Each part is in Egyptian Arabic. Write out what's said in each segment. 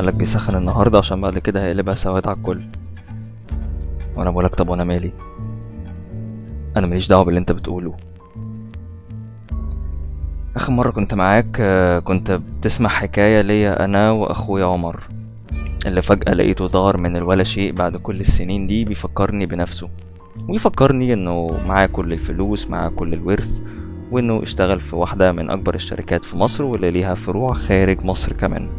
مالك بيسخن النهاردة عشان بعد كده هيقلبها سواد على الكل وانا بقولك طب وانا مالي انا ماليش دعوة باللي انت بتقوله اخر مرة كنت معاك آه، كنت بتسمع حكاية ليا انا واخويا عمر اللي فجأة لقيته ظهر من الولا شيء بعد كل السنين دي بيفكرني بنفسه ويفكرني انه معاه كل الفلوس معاه كل الورث وانه اشتغل في واحدة من اكبر الشركات في مصر واللي ليها فروع خارج مصر كمان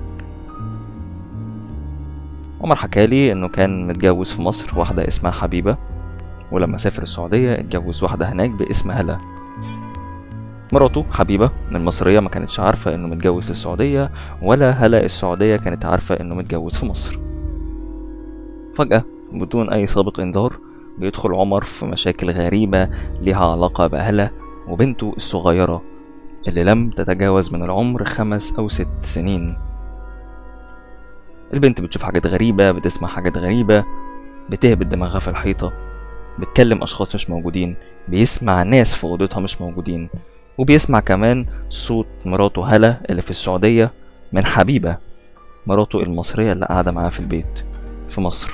عمر حكالي انه كان متجوز في مصر واحدة اسمها حبيبة ولما سافر السعودية اتجوز واحدة هناك باسم هلا مراته حبيبة المصرية ما كانتش عارفة انه متجوز في السعودية ولا هلا السعودية كانت عارفة انه متجوز في مصر فجأة بدون اي سابق انذار بيدخل عمر في مشاكل غريبة ليها علاقة بهلا وبنته الصغيرة اللي لم تتجاوز من العمر خمس أو ست سنين البنت بتشوف حاجات غريبة بتسمع حاجات غريبة بتهبط دماغها في الحيطة بتكلم أشخاص مش موجودين بيسمع ناس في أوضتها مش موجودين وبيسمع كمان صوت مراته هلا اللي في السعودية من حبيبة مراته المصرية اللي قاعدة معاه في البيت في مصر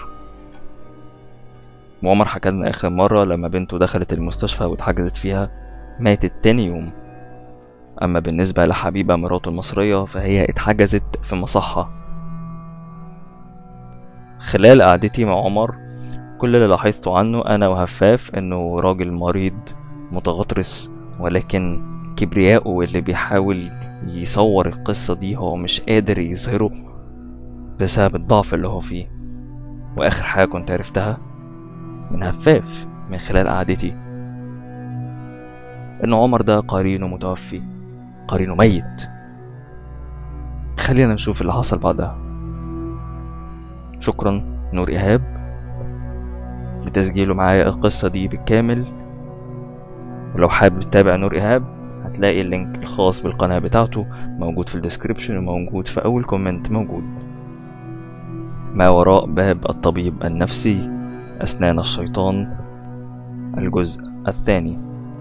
وعمر حكى لنا آخر مرة لما بنته دخلت المستشفى واتحجزت فيها ماتت تاني يوم أما بالنسبة لحبيبة مراته المصرية فهي اتحجزت في مصحة خلال قعدتي مع عمر كل اللي لاحظته عنه أنا وهفاف إنه راجل مريض متغطرس ولكن كبرياءه اللي بيحاول يصور القصة دي هو مش قادر يظهره بسبب الضعف اللي هو فيه وآخر حاجة كنت عرفتها من هفاف من خلال قعدتي إن عمر ده قرينه متوفي قرينه ميت خلينا نشوف اللي حصل بعدها شكرا نور إيهاب لتسجيله معايا القصة دي بالكامل ولو حابب تتابع نور إيهاب هتلاقي اللينك الخاص بالقناة بتاعته موجود في الديسكريبشن وموجود في أول كومنت موجود ما وراء باب الطبيب النفسي أسنان الشيطان الجزء الثاني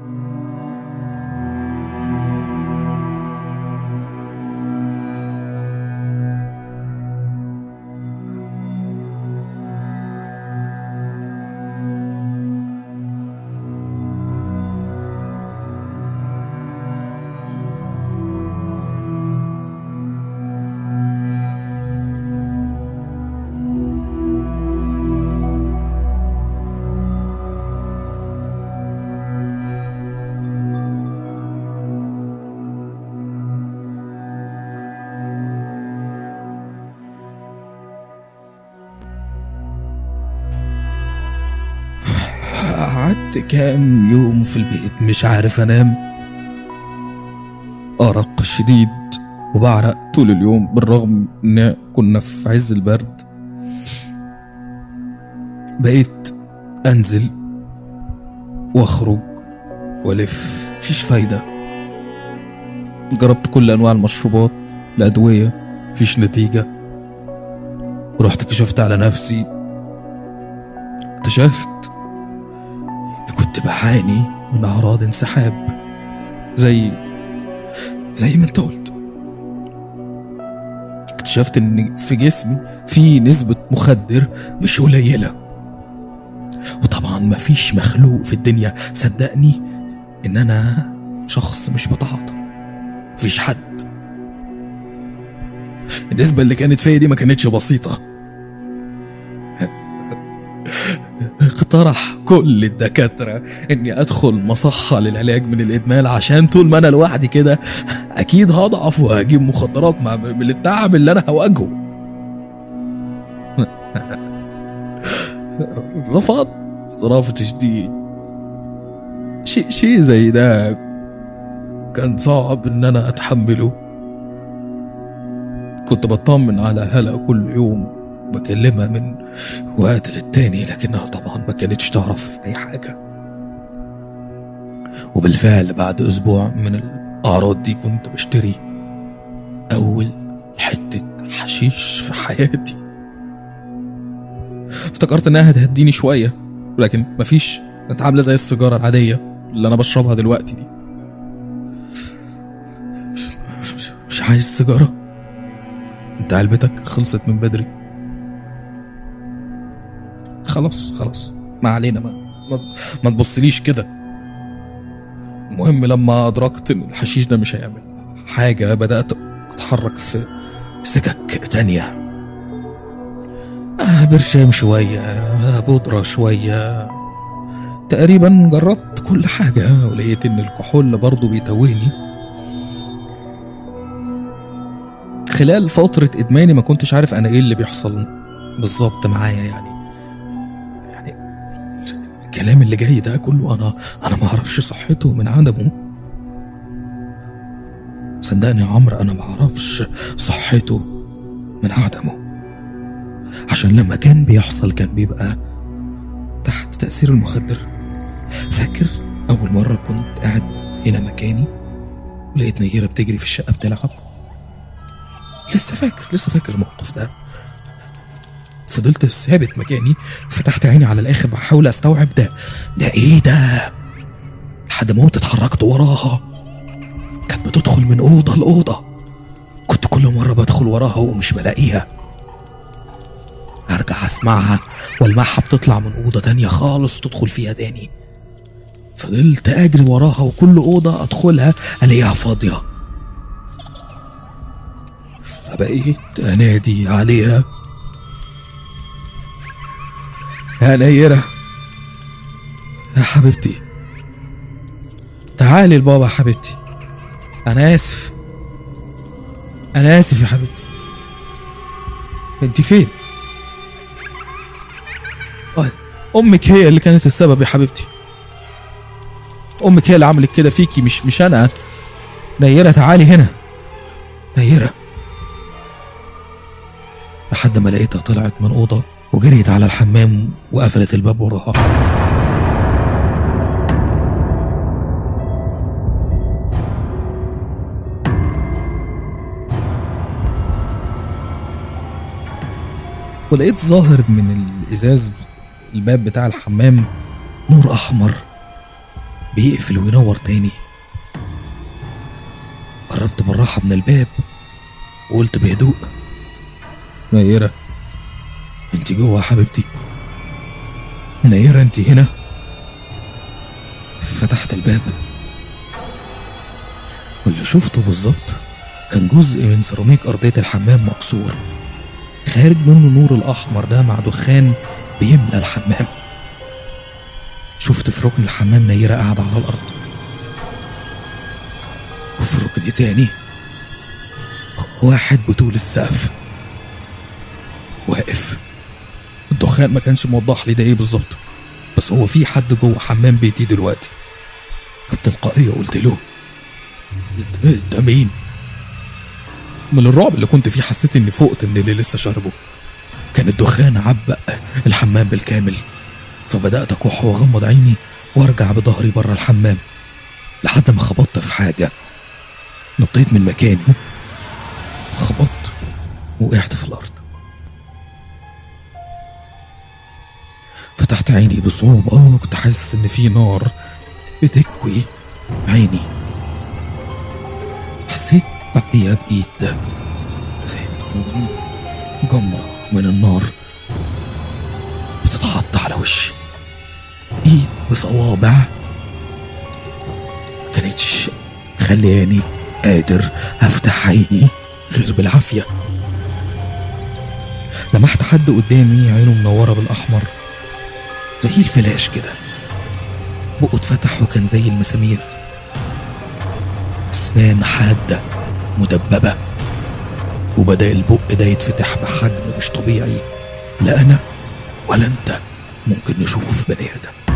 قعدت كام يوم في البيت مش عارف انام أرق شديد وبعرق طول اليوم بالرغم ان كنا في عز البرد بقيت انزل واخرج والف مفيش فايدة جربت كل انواع المشروبات الادوية مفيش نتيجة رحت كشفت على نفسي اكتشفت إني كنت بعاني من أعراض انسحاب زي زي ما انت قلت اكتشفت ان في جسمي في نسبة مخدر مش قليلة وطبعا مفيش مخلوق في الدنيا صدقني ان انا شخص مش بتعاطى مفيش حد النسبة اللي كانت فيا دي ما كانتش بسيطة اقترح كل الدكاترة اني ادخل مصحة للعلاج من الادمان عشان طول ما انا لوحدي كده اكيد هضعف وهجيب مخدرات مع من التعب اللي انا هواجهه رفضت رفض شديد شيء شيء زي ده كان صعب ان انا اتحمله كنت بطمن على هلا كل يوم بكلمها من وقت للتاني لكنها طبعا ما كانتش تعرف اي حاجة وبالفعل بعد اسبوع من الاعراض دي كنت بشتري اول حتة حشيش في حياتي افتكرت انها هتهديني شوية ولكن مفيش كانت عاملة زي السيجارة العادية اللي انا بشربها دلوقتي دي مش, مش, مش عايز سيجارة انت علبتك خلصت من بدري خلاص خلاص ما علينا ما ما, ما تبصليش كده المهم لما ادركت ان الحشيش ده مش هيعمل حاجة بدأت اتحرك في سكك تانية آه برشام شوية آه بودرة شوية تقريبا جربت كل حاجة ولقيت إن الكحول برضه بيتوهني خلال فترة إدماني ما كنتش عارف أنا إيه اللي بيحصل بالظبط معايا يعني يعني الكلام اللي جاي ده كله أنا أنا ما أعرفش صحته من عدمه صدقني يا عمرو أنا ما أعرفش صحته من عدمه عشان لما كان بيحصل كان بيبقى تحت تأثير المخدر فاكر أول مرة كنت قاعد هنا مكاني ولقيت نيرة بتجري في الشقة بتلعب لسه فاكر لسه فاكر الموقف ده فضلت ثابت مكاني فتحت عيني على الآخر بحاول أستوعب ده ده إيه ده لحد ما قمت اتحركت وراها كانت بتدخل من أوضة لأوضة كنت كل مرة بدخل وراها ومش بلاقيها ارجع اسمعها والمعها بتطلع من اوضه تانية خالص تدخل فيها تاني فضلت اجري وراها وكل اوضه ادخلها الاقيها فاضيه فبقيت انادي عليها يا نيرة يا حبيبتي تعالي لبابا يا حبيبتي انا اسف انا اسف يا حبيبتي انت فين آه، امك هي اللي كانت السبب يا حبيبتي امك هي اللي عملت كده فيكي مش مش انا نيرة تعالي هنا نيرة لحد ما لقيتها طلعت من اوضه وجريت على الحمام وقفلت الباب وراها ولقيت ظاهر من الازاز الباب بتاع الحمام نور احمر بيقفل وينور تاني قربت بالراحه من الباب وقلت بهدوء نيرة انت جوه يا حبيبتي نيرة انت هنا فتحت الباب واللي شفته بالظبط كان جزء من سيراميك أرضية الحمام مكسور خارج منه نور الأحمر ده مع دخان بيملى الحمام شفت في ركن الحمام نيرة قاعدة على الأرض وفي ركن تاني واحد بطول السقف واقف الدخان ما كانش موضح لي ده ايه بالظبط بس هو في حد جوه حمام بيتي دلوقتي بتلقائية قلت له "إنت- ده مين من الرعب اللي كنت فيه حسيت اني فقت من اللي لسه شاربه كان الدخان عبق الحمام بالكامل فبدأت أكح وأغمض عيني وأرجع بظهري بره الحمام لحد ما خبطت في حاجة نطيت من مكاني خبطت وقعت في الأرض فتحت عيني بصعوبة اه كنت حاسس إن في نار بتكوي عيني حسيت بعديها بإيد زي ما تكون جمرة من النار بتتحط على وشي ايد بصوابع ما كانتش خلياني قادر افتح عيني غير بالعافية لمحت حد قدامي عينه منورة بالأحمر زي الفلاش كده بقه اتفتح وكان زي المسامير أسنان حادة مدببة وبدأ البق ده يتفتح بحجم مش طبيعي لا أنا ولا أنت ممكن نشوفه في بني آدم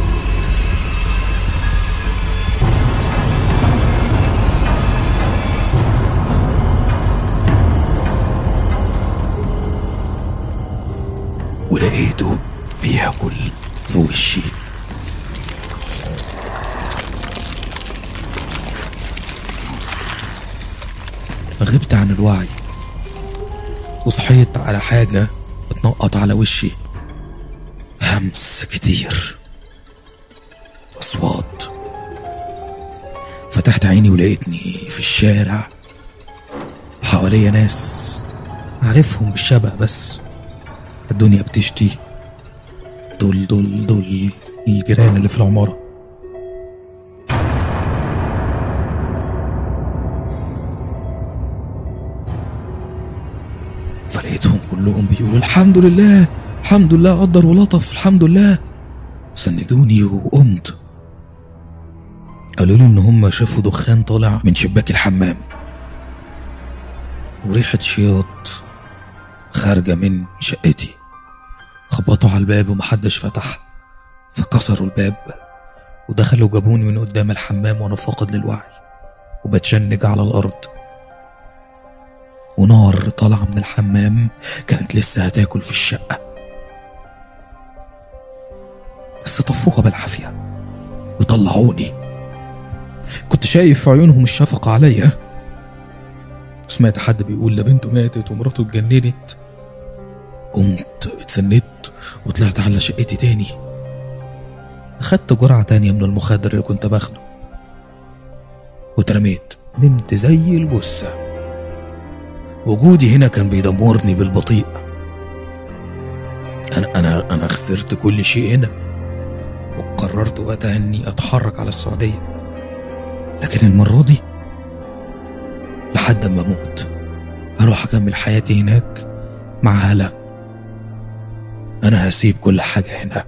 ولقيته بياكل في وشي غبت عن الوعي وصحيت على حاجة بتنقط على وشي همس كتير أصوات فتحت عيني ولقيتني في الشارع حواليا ناس عارفهم بالشبه بس الدنيا بتشتي دول دول دول الجيران اللي في العمارة فلقيتهم كلهم بيقولوا الحمد لله الحمد لله قدر ولطف الحمد لله سندوني وقمت قالوا لي ان هم شافوا دخان طالع من شباك الحمام وريحة شياط خارجة من شقتي خبطوا على الباب ومحدش فتح فكسروا الباب ودخلوا جابوني من قدام الحمام وانا فاقد للوعي وبتشنج على الارض ونار طالعة من الحمام كانت لسه هتاكل في الشقة بس طفوها بالعافية وطلعوني كنت شايف في عيونهم الشفقة عليا سمعت حد بيقول ده بنته ماتت ومراته اتجننت قمت اتسندت وطلعت على شقتي تاني أخدت جرعة تانية من المخدر اللي كنت باخده واترميت نمت زي الجثة وجودي هنا كان بيدمرني بالبطيء أنا أنا أنا خسرت كل شيء هنا وقررت وقتها إني أتحرك على السعودية لكن المرة دي لحد ما أموت هروح أكمل حياتي هناك مع هلا أنا هسيب كل حاجة هنا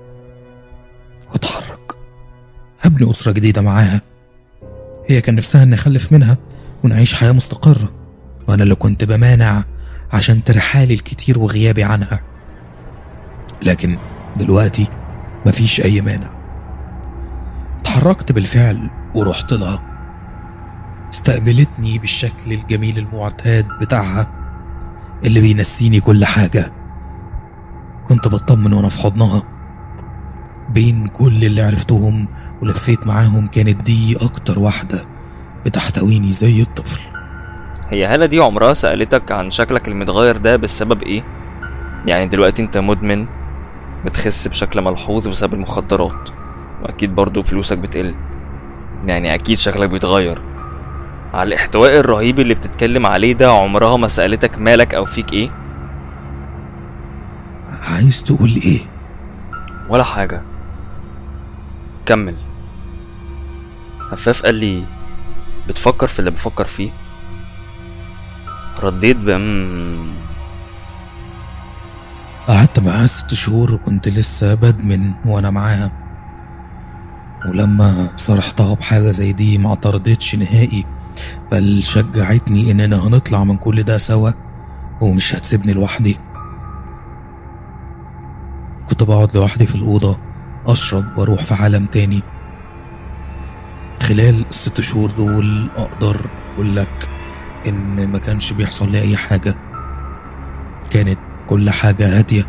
وأتحرك هبني أسرة جديدة معاها هي كان نفسها إني أخلف منها ونعيش حياة مستقرة وأنا اللي كنت بمانع عشان ترحالي الكتير وغيابي عنها لكن دلوقتي مفيش أي مانع اتحركت بالفعل ورحت لها استقبلتني بالشكل الجميل المعتاد بتاعها اللي بينسيني كل حاجة كنت بطمن وانا في حضنها بين كل اللي عرفتهم ولفيت معاهم كانت دي اكتر واحدة بتحتويني زي الطفل هي هالة دي عمرها سألتك عن شكلك المتغير ده بسبب ايه؟ يعني دلوقتي انت مدمن بتخس بشكل ملحوظ بسبب المخدرات واكيد برضو فلوسك بتقل يعني اكيد شكلك بيتغير على الاحتواء الرهيب اللي بتتكلم عليه ده عمرها ما سألتك مالك او فيك ايه عايز تقول ايه ولا حاجة كمل هفاف قال لي بتفكر في اللي بفكر فيه رديت بأم قعدت معاها ست شهور وكنت لسه بدمن وانا معاها ولما صرحتها بحاجة زي دي ما اعترضتش نهائي بل شجعتني اننا هنطلع من كل ده سوا ومش هتسيبني لوحدي كنت بقعد لوحدي في الأوضة أشرب وأروح في عالم تاني خلال الست شهور دول أقدر أقول لك إن ما كانش بيحصل لي أي حاجة كانت كل حاجة هادية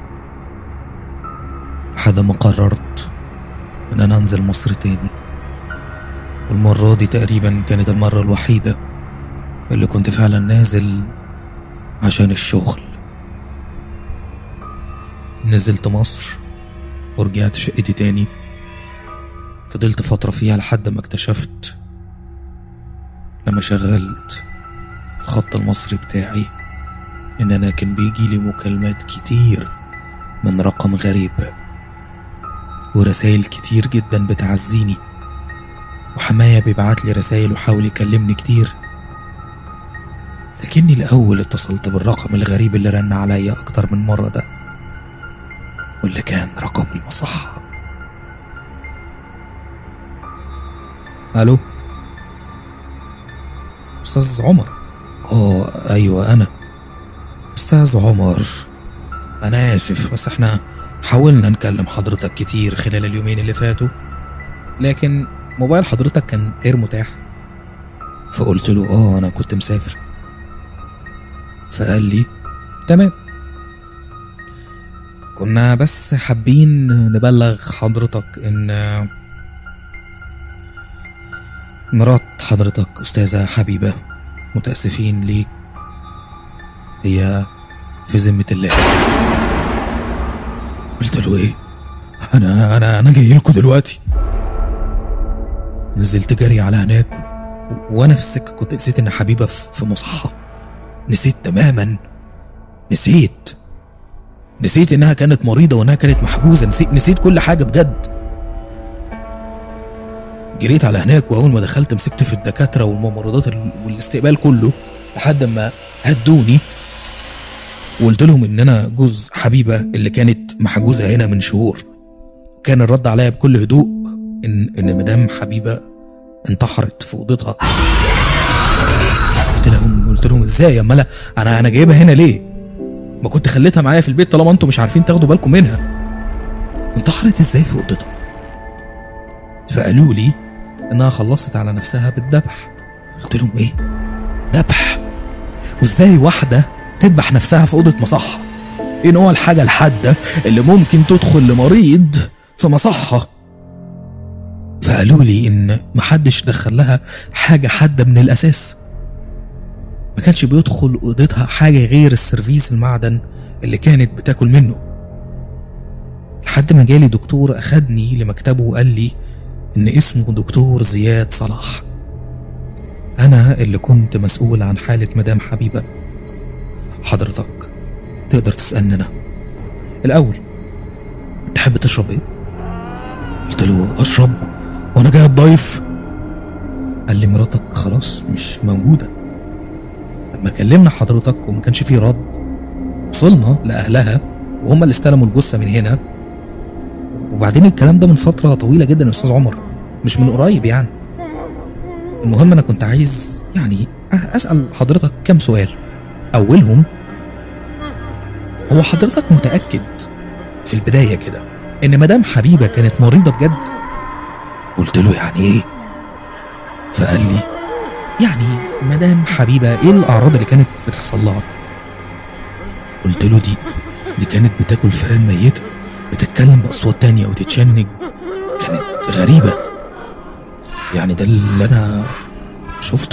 لحد ما قررت إن أنا أنزل مصر تاني والمرة دي تقريبا كانت المرة الوحيدة اللي كنت فعلا نازل عشان الشغل نزلت مصر ورجعت شقتي تاني فضلت فترة فيها لحد ما اكتشفت لما شغلت الخط المصري بتاعي ان انا كان بيجيلي مكالمات كتير من رقم غريب ورسايل كتير جدا بتعزيني وحماية بيبعت لي رسايل وحاول يكلمني كتير لكني الأول اتصلت بالرقم الغريب اللي رن عليا أكتر من مرة ده واللي كان رقم المصحة ألو أستاذ عمر اه أيوة أنا أستاذ عمر أنا آسف بس احنا حاولنا نكلم حضرتك كتير خلال اليومين اللي فاتوا لكن موبايل حضرتك كان غير متاح فقلت له اه أنا كنت مسافر فقال لي تمام كنا بس حابين نبلغ حضرتك ان مرات حضرتك استاذة حبيبة متأسفين ليك هي في ذمة الله قلت له ايه انا انا انا جاي لكم دلوقتي نزلت جري على هناك وانا في السكة كنت نسيت ان حبيبة في في مصحة نسيت تماما نسيت نسيت انها كانت مريضة وانها كانت محجوزة نسيت نسيت كل حاجة بجد جريت على هناك واول ما دخلت مسكت في الدكاترة والممرضات ال- والاستقبال كله لحد ما هدوني وقلت لهم ان انا جوز حبيبة اللي كانت محجوزة هنا من شهور كان الرد عليا بكل هدوء ان ان مدام حبيبة انتحرت في اوضتها قلت لهم قلت لهم ازاي يا ملا انا انا جايبها هنا ليه ما كنت خليتها معايا في البيت طالما انتوا مش عارفين تاخدوا بالكم منها انتحرت ازاي في اوضتها فقالوا لي انها خلصت على نفسها بالذبح قلت لهم ايه ذبح وازاي واحده تذبح نفسها في اوضه مصحه ايه نوع الحاجه الحاده اللي ممكن تدخل لمريض في مصحه فقالوا لي ان محدش دخل لها حاجه حاده من الاساس ما كانش بيدخل اوضتها حاجه غير السيرفيس المعدن اللي كانت بتاكل منه لحد ما جالي دكتور اخدني لمكتبه وقال لي ان اسمه دكتور زياد صلاح انا اللي كنت مسؤول عن حاله مدام حبيبه حضرتك تقدر تسالني انا الاول تحب تشرب ايه قلت له اشرب وانا جاي ضيف قال لي مراتك خلاص مش موجوده لما كلمنا حضرتك وما كانش فيه رد وصلنا لاهلها وهم اللي استلموا الجثه من هنا وبعدين الكلام ده من فتره طويله جدا يا استاذ عمر مش من قريب يعني المهم انا كنت عايز يعني اسال حضرتك كام سؤال اولهم هو حضرتك متاكد في البدايه كده ان مدام حبيبه كانت مريضه بجد قلت له يعني ايه فقال لي يعني مدام حبيبه ايه الاعراض اللي كانت بتحصل لها قلت له دي دي كانت بتاكل فئران ميته بتتكلم باصوات تانية وتتشنج كانت غريبه يعني ده اللي انا شفته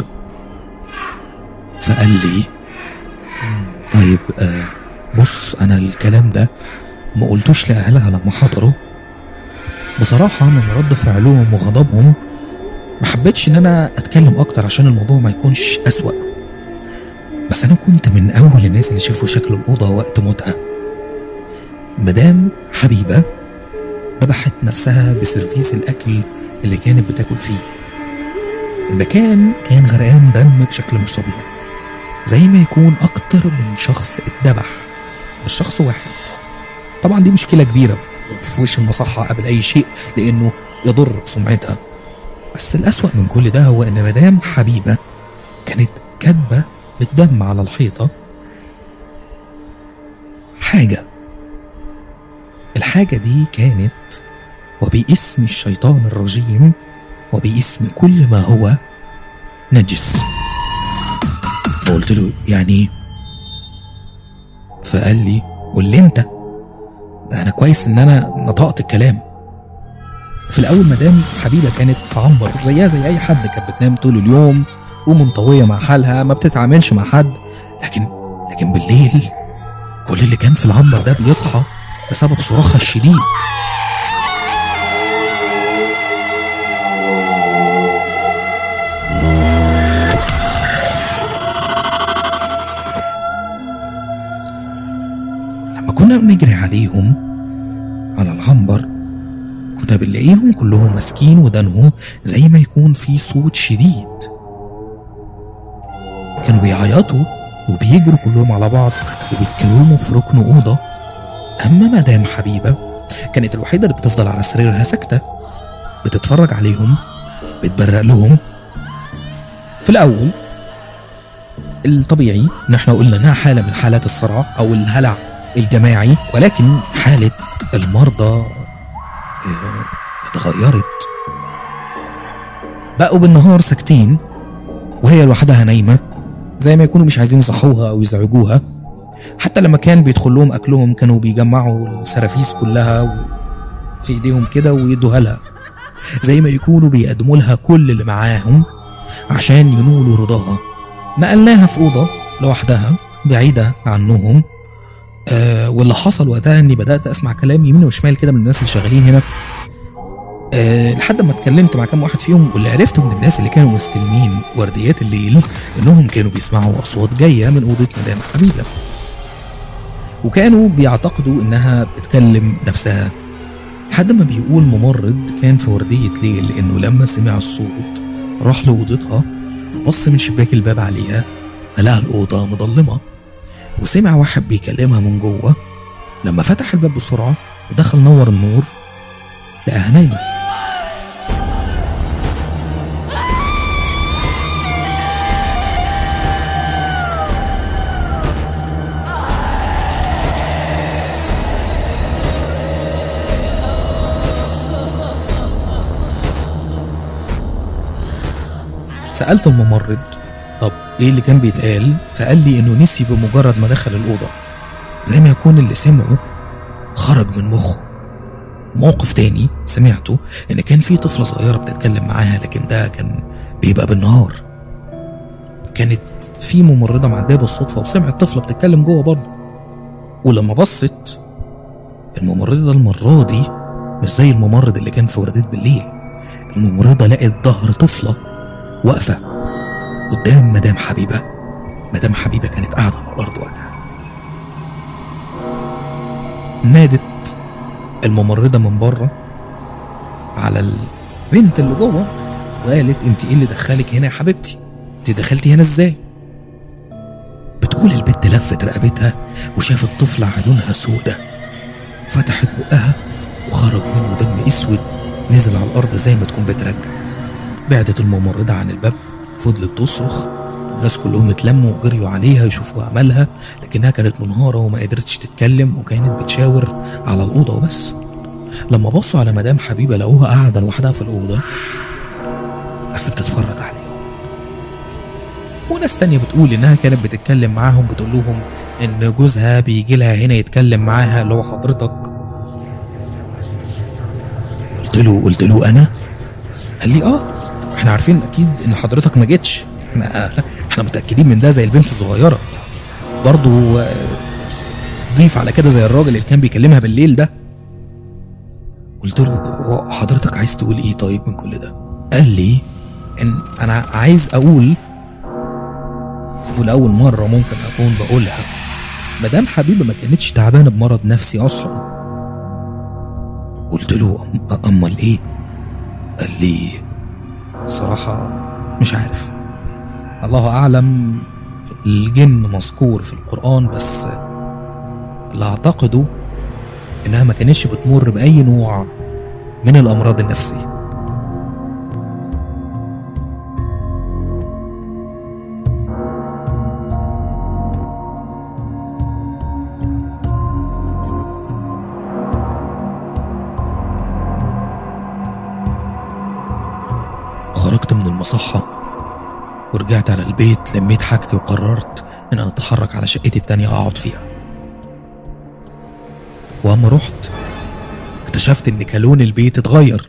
فقال لي "مم، طيب آه بص انا الكلام ده ما قلتوش لاهلها لما حضروا بصراحه من رد فعلهم وغضبهم ما حبيتش ان انا اتكلم اكتر عشان الموضوع ما يكونش اسوأ بس انا كنت من اول الناس اللي شافوا شكل الاوضه وقت موتها مدام حبيبه ذبحت نفسها بسيرفيس الاكل اللي كانت بتاكل فيه المكان كان غرقان دم بشكل مش طبيعي زي ما يكون اكتر من شخص اتذبح مش شخص واحد طبعا دي مشكله كبيره في وش المصحه قبل اي شيء لانه يضر سمعتها بس الأسوأ من كل ده هو إن مدام حبيبة كانت كاتبة بالدم على الحيطة حاجة الحاجة دي كانت وباسم الشيطان الرجيم وباسم كل ما هو نجس فقلت له يعني ايه فقال لي واللي انت ده انا كويس ان انا نطقت الكلام في الاول مدام حبيبه كانت في عنبر زيها زي اي حد كانت بتنام طول اليوم ومنطويه مع حالها ما بتتعاملش مع حد لكن لكن بالليل كل اللي كان في العنبر ده بيصحى بسبب صراخها الشديد لما كنا بنجري عليهم على العنبر كنا بنلاقيهم كلهم ماسكين ودانهم زي ما يكون في صوت شديد كانوا بيعيطوا وبيجروا كلهم على بعض وبيتكوموا في ركن أوضة أما مدام حبيبة كانت الوحيدة اللي بتفضل على سريرها ساكتة بتتفرج عليهم بتبرق لهم في الأول الطبيعي ان احنا قلنا انها حالة من حالات الصرع او الهلع الجماعي ولكن حالة المرضى آه، اتغيرت بقوا بالنهار ساكتين وهي لوحدها نايمة زي ما يكونوا مش عايزين يصحوها أو يزعجوها حتى لما كان بيدخل لهم أكلهم كانوا بيجمعوا السرافيس كلها و- في إيديهم كده ويدوها لها زي ما يكونوا بيقدموا لها كل اللي معاهم عشان ينولوا رضاها نقلناها في أوضة لوحدها بعيدة عنهم آه واللي حصل وقتها اني بدات اسمع كلام يمين وشمال كده من الناس اللي شغالين هنا آه لحد ما اتكلمت مع كام واحد فيهم واللي عرفته من الناس اللي كانوا مستلمين ورديات الليل انهم كانوا بيسمعوا اصوات جايه من اوضه مدام حبيبه وكانوا بيعتقدوا انها بتكلم نفسها لحد ما بيقول ممرض كان في وردية ليل انه لما سمع الصوت راح لأوضتها بص من شباك الباب عليها فلقى الأوضة مضلمة وسمع واحد بيكلمها من جوه لما فتح الباب بسرعة ودخل نور النور لقاها نايمة سألت الممرض طب ايه اللي كان بيتقال فقال لي انه نسي بمجرد ما دخل الأوضة زي ما يكون اللي سمعه خرج من مخه موقف تاني سمعته ان كان في طفلة صغيرة بتتكلم معاها لكن ده كان بيبقى بالنهار كانت في ممرضة معدية بالصدفة وسمعت طفلة بتتكلم جوه برضه ولما بصت الممرضة المرة دي مش زي الممرض اللي كان في وردية بالليل الممرضة لقت ظهر طفلة واقفة قدام مدام حبيبة مدام حبيبة كانت قاعدة على الأرض وقتها نادت الممرضة من بره على البنت اللي جوه وقالت انت ايه اللي دخلك هنا يا حبيبتي انت دخلتي هنا ازاي بتقول البنت لفت رقبتها وشافت طفلة عيونها سودة فتحت بقها وخرج منه دم اسود نزل على الارض زي ما تكون بترجع بعدت الممرضة عن الباب فضلت تصرخ الناس كلهم اتلموا وجريوا عليها يشوفوا عملها لكنها كانت منهارة وما قدرتش تتكلم وكانت بتشاور على الأوضة وبس لما بصوا على مدام حبيبة لقوها قاعدة لوحدها في الأوضة بس بتتفرج عليه وناس تانية بتقول إنها كانت بتتكلم معاهم بتقول لهم إن جوزها بيجي لها هنا يتكلم معاها اللي هو حضرتك قلت له قلت له أنا قال لي آه احنا عارفين أكيد إن حضرتك ما جيتش ما احنا متأكدين من ده زي البنت الصغيرة برضو آه، ضيف على كده زي الراجل اللي كان بيكلمها بالليل ده قلت له هو حضرتك عايز تقول ايه طيب من كل ده قال لي ان انا عايز اقول ولأول مرة ممكن أكون بقولها مدام حبيبة ما كانتش تعبانة بمرض نفسي أصلا قلت له أم- أمال إيه؟ قال لي صراحة مش عارف الله أعلم الجن مذكور في القرآن بس اللي أعتقده إنها ما كانتش بتمر بأي نوع من الأمراض النفسية خرجت من المصحة ورجعت على البيت لميت حاجتي وقررت إن أنا أتحرك على شقتي التانية أقعد فيها وأما رحت اكتشفت إن كالون البيت اتغير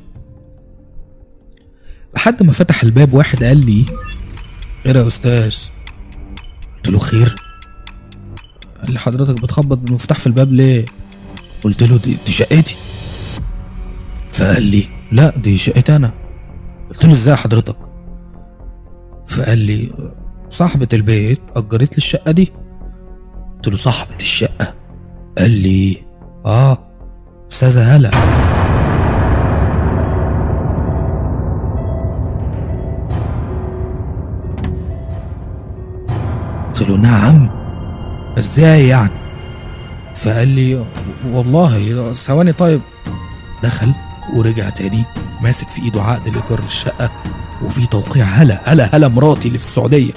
لحد ما فتح الباب واحد قال لي خير يا أستاذ قلت له خير قال لي حضرتك بتخبط بالمفتاح في الباب ليه قلت له دي, دي شقتي فقال لي لا دي شقتي أنا قلت له ازاي حضرتك فقال لي صاحبة البيت أجرت لي الشقة دي قلت له صاحبة الشقة قال لي اه أستاذة هلا قلت له نعم ازاي يعني فقال لي والله ثواني طيب دخل ورجع تاني ماسك في ايده عقد الايجار للشقه وفي توقيع هلا هلا هلا مراتي اللي في السعوديه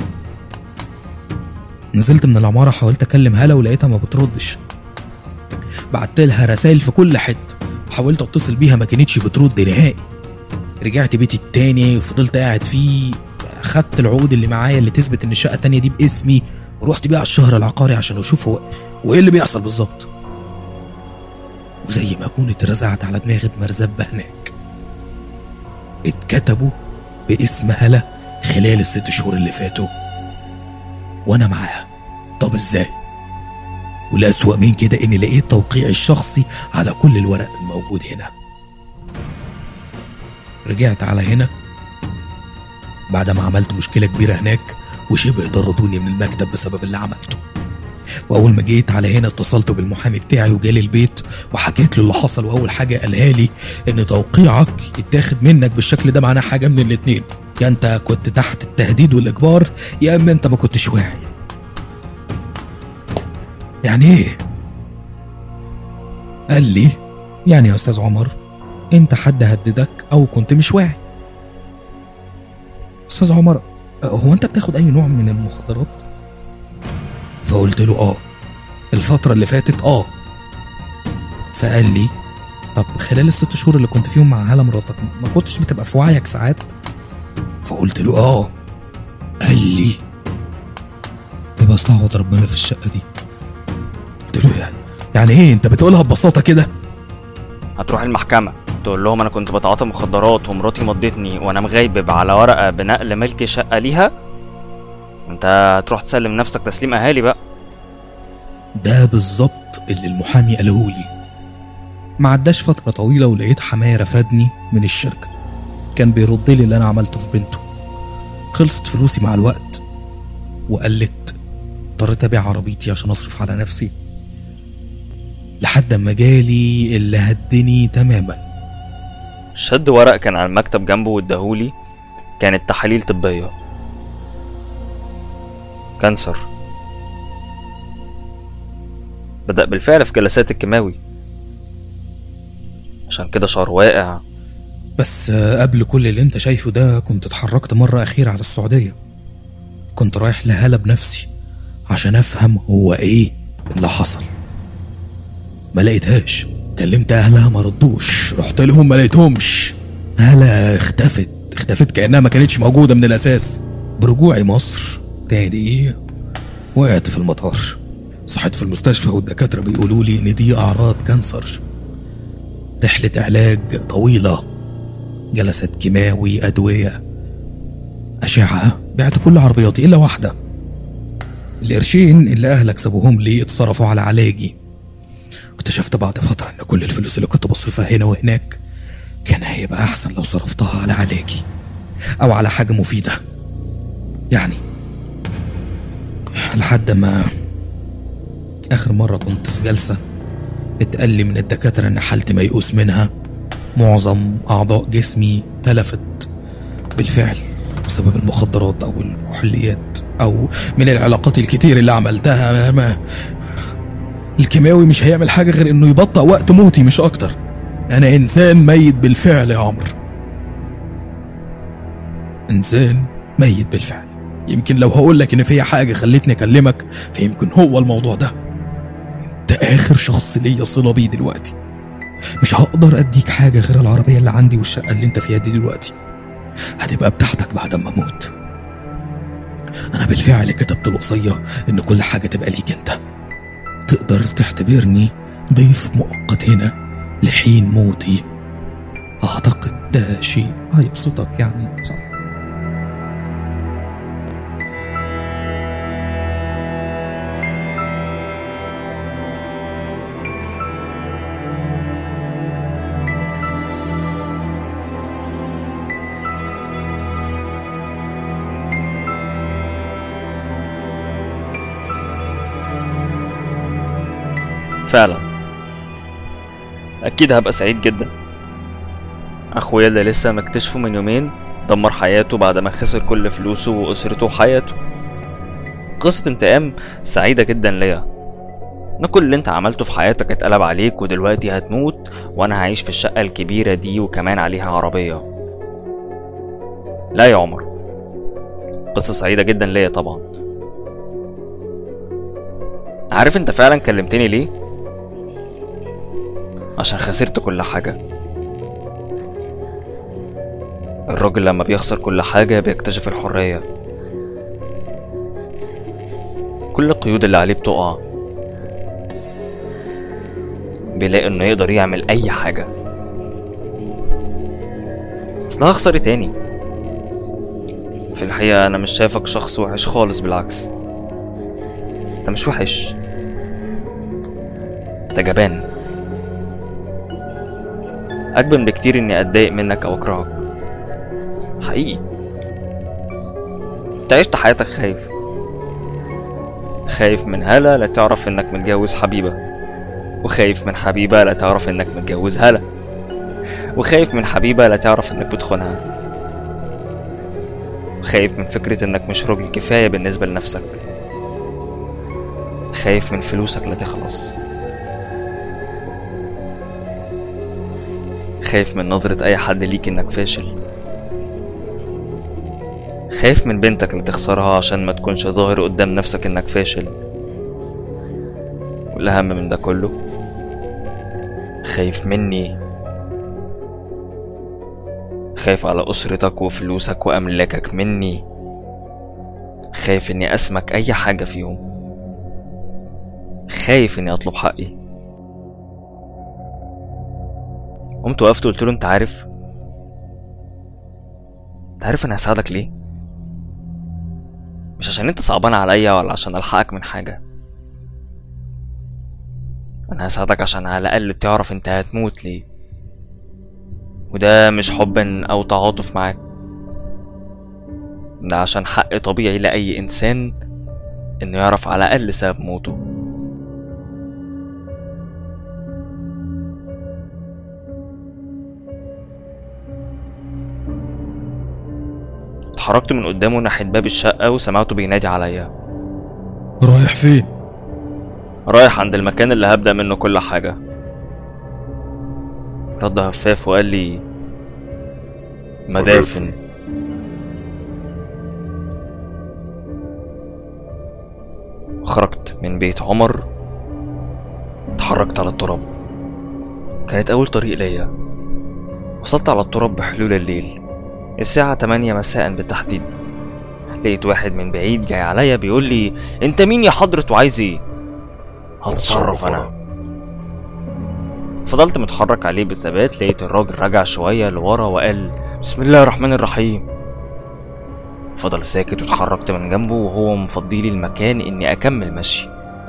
نزلت من العماره حاولت اكلم هلا ولقيتها ما بتردش بعت لها رسائل في كل حته حاولت اتصل بيها ما كانتش بترد نهائي رجعت بيتي التاني وفضلت قاعد فيه خدت العقود اللي معايا اللي تثبت ان الشقه التانيه دي باسمي ورحت بيها على الشهر العقاري عشان اشوف هو وايه اللي بيحصل بالظبط وزي ما اكون اترزعت على دماغي بمرزبة هناك اتكتبوا باسم هلا خلال الست شهور اللي فاتوا وانا معاها طب ازاي والأسوأ من كده اني لقيت توقيعي الشخصي على كل الورق الموجود هنا رجعت على هنا بعد ما عملت مشكلة كبيرة هناك وشبه طردوني من المكتب بسبب اللي عملته واول ما جيت على هنا اتصلت بالمحامي بتاعي وجالي البيت وحكيت له اللي حصل واول حاجه قالها لي ان توقيعك يتاخد منك بالشكل ده معناه حاجه من الاتنين يا انت كنت تحت التهديد والاجبار يا اما انت ما كنتش واعي يعني ايه قال لي يعني يا استاذ عمر انت حد هددك او كنت مش واعي استاذ عمر هو انت بتاخد اي نوع من المخدرات فقلت له اه الفترة اللي فاتت اه فقال لي طب خلال الست شهور اللي كنت فيهم مع هالة مراتك ما كنتش بتبقى في وعيك ساعات فقلت له اه قال لي يبقى استعوض ربنا في الشقة دي قلت له يعني يعني ايه انت بتقولها ببساطة كده هتروح المحكمة تقول لهم انا كنت بتعاطى مخدرات ومراتي مضتني وانا مغيب على ورقة بنقل ملك شقة ليها انت هتروح تسلم نفسك تسليم اهالي بقى ده بالظبط اللي المحامي قاله لي ما عداش فترة طويلة ولقيت حماية رفدني من الشركة كان بيرد لي اللي أنا عملته في بنته خلصت فلوسي مع الوقت وقلت اضطريت أبيع عربيتي عشان أصرف على نفسي لحد ما جالي اللي هدني تماما شد ورق كان على المكتب جنبه واداهولي كانت تحاليل طبية كانسر بدأ بالفعل في جلسات الكيماوي عشان كده شعره واقع بس آه، قبل كل اللي انت شايفه ده كنت اتحركت مرة أخيرة على السعودية كنت رايح لهالة بنفسي عشان أفهم هو إيه اللي حصل ما لقيتهاش كلمت أهلها ما ردوش رحت لهم ما لقيتهمش هالة اختفت اختفت كأنها ما كانتش موجودة من الأساس برجوعي مصر تاني وقعت في المطار صحيت في المستشفى والدكاترة بيقولوا لي إن دي أعراض كانسر رحلة علاج طويلة جلسات كيماوي أدوية أشعة بعت كل عربياتي إلا واحدة القرشين اللي أهلك سابوهم لي اتصرفوا على علاجي اكتشفت بعد فترة إن كل الفلوس اللي كنت بصرفها هنا وهناك كان هيبقى أحسن لو صرفتها على علاجي أو على حاجة مفيدة يعني لحد ما آخر مرة كنت في جلسة اتقال لي من الدكاترة إن حالتي ميؤوس منها معظم أعضاء جسمي تلفت بالفعل بسبب المخدرات أو الكحوليات أو من العلاقات الكتير اللي عملتها ما الكيماوي مش هيعمل حاجة غير إنه يبطأ وقت موتي مش أكتر أنا إنسان ميت بالفعل يا عمرو إنسان ميت بالفعل يمكن لو هقول لك إن في حاجة خلتني أكلمك فيمكن هو الموضوع ده أنت آخر شخص ليا صلة بيه دلوقتي مش هقدر أديك حاجة غير العربية اللي عندي والشقة اللي أنت فيها دي دلوقتي هتبقى بتاعتك بعد ما أموت أنا بالفعل كتبت الوصية إن كل حاجة تبقى ليك أنت تقدر تعتبرني ضيف مؤقت هنا لحين موتي أعتقد ده شيء هيبسطك يعني صح فعلا اكيد هبقى سعيد جدا اخويا اللي لسه مكتشفه من يومين دمر حياته بعد ما خسر كل فلوسه واسرته وحياته قصة انتقام سعيدة جدا ليا ان كل اللي انت عملته في حياتك اتقلب عليك ودلوقتي هتموت وانا هعيش في الشقة الكبيرة دي وكمان عليها عربية لا يا عمر قصة سعيدة جدا ليا طبعا عارف انت فعلا كلمتني ليه؟ عشان خسرت كل حاجة الراجل لما بيخسر كل حاجة بيكتشف الحرية كل القيود اللي عليه بتقع بيلاقي انه يقدر يعمل اي حاجة اصل هخسر إيه تاني في الحقيقة انا مش شايفك شخص وحش خالص بالعكس انت مش وحش انت جبان اجبن بكتير اني اتضايق منك او اكرهك حقيقي انت عشت حياتك خايف خايف من هلا لا تعرف انك متجوز حبيبة وخايف من حبيبة لا تعرف انك متجوز هلا وخايف من حبيبة لا تعرف انك بتخونها خايف من فكرة انك مش راجل كفاية بالنسبة لنفسك خايف من فلوسك لا تخلص خايف من نظرة أي حد ليك إنك فاشل خايف من بنتك اللي تخسرها عشان ما تكونش ظاهر قدام نفسك إنك فاشل والأهم من ده كله خايف مني خايف على أسرتك وفلوسك وأملاكك مني خايف إني أسمك أي حاجة فيهم خايف إني أطلب حقي قمت وقفت وقلت له انت عارف انت عارف انا هساعدك ليه مش عشان انت صعبان عليا ولا عشان الحقك من حاجه انا هساعدك عشان على الاقل تعرف انت هتموت ليه وده مش حبا او تعاطف معاك ده عشان حق طبيعي لاي انسان انه يعرف على الاقل سبب موته اتحركت من قدامه ناحية باب الشقة وسمعته بينادي عليا رايح فين رايح عند المكان اللي هبدأ منه كل حاجة رد هفاف وقال لي مدافن خرجت من بيت عمر اتحركت على التراب كانت أول طريق ليا وصلت على التراب بحلول الليل الساعة 8 مساء بالتحديد لقيت واحد من بعيد جاي عليا بيقول لي انت مين يا حضرة وعايز ايه هتصرف انا فضلت متحرك عليه بثبات لقيت الراجل رجع شوية لورا وقال بسم الله الرحمن الرحيم فضل ساكت واتحركت من جنبه وهو مفضيلي المكان اني اكمل مشي